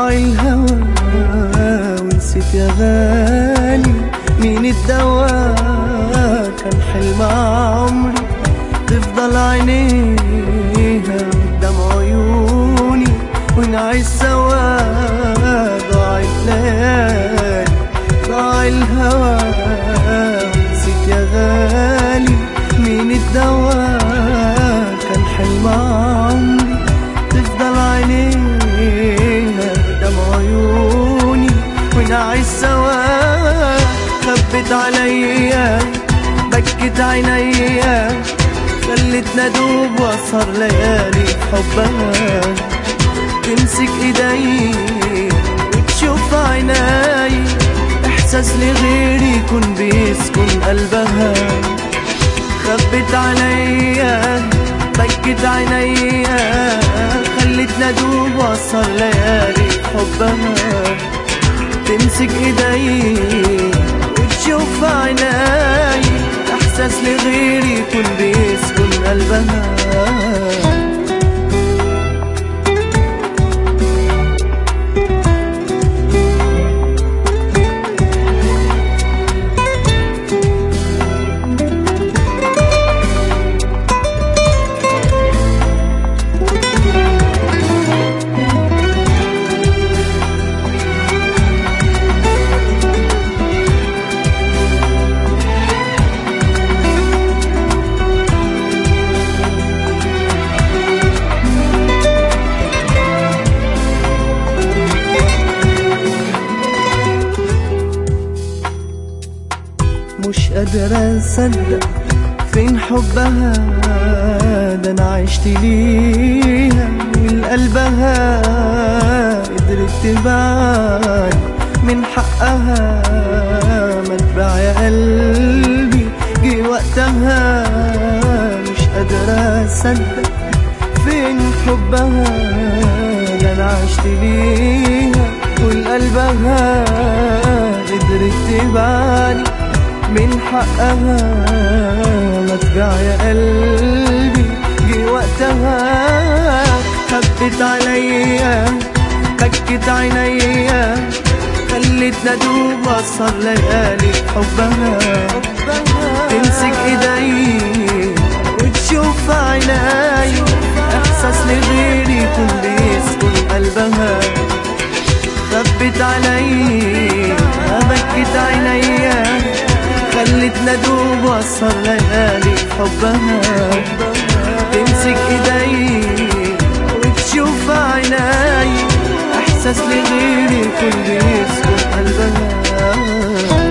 ضاع الهوى ونسيت يا غالي مين الدواء كان حلم عمري تفضل عينيها قدام عيوني ونعيش سوا ضاعت ليالي ضاع الهوى نسيت يا غالي مين الدواء كان حلم عمري تفضل عينيها قدام عيوني ونعيش سوا خبت عليا بكت عينيا خلتنا دوب واسهر ليالي حبها تمسك ايدي وتشوف عيناي احساس لغيري يكون بيسكن قلبها خبت عليا بكت عينيا خلتنا دوب واسهر ليالي حبها تمسك ايدي وتشوف عيناي احساس لغيري يكون بيسكن قلبها مش قادر اصدق فين حبها ده انا عشت ليها من قلبها قدرت تبعني من حقها ما تباع يا قلبي جه وقتها مش قادر اصدق فين حبها ده انا عشت ليها والقلبها قدرت تبعني من حقها ما تبيع يا قلبي جه وقتها خبت عليا بكت عينيا خلتنا دوب واسهر ليالي حبها تمسك ايدي وتشوف عيناي احساس لغيري يكون بيسكن قلبها خبت عليا بكت عينيا خلتنا دوب واسهر ليالي حبها تمسك ايدي وتشوف عيناي احساس لغيري يكون بيسكن قلبها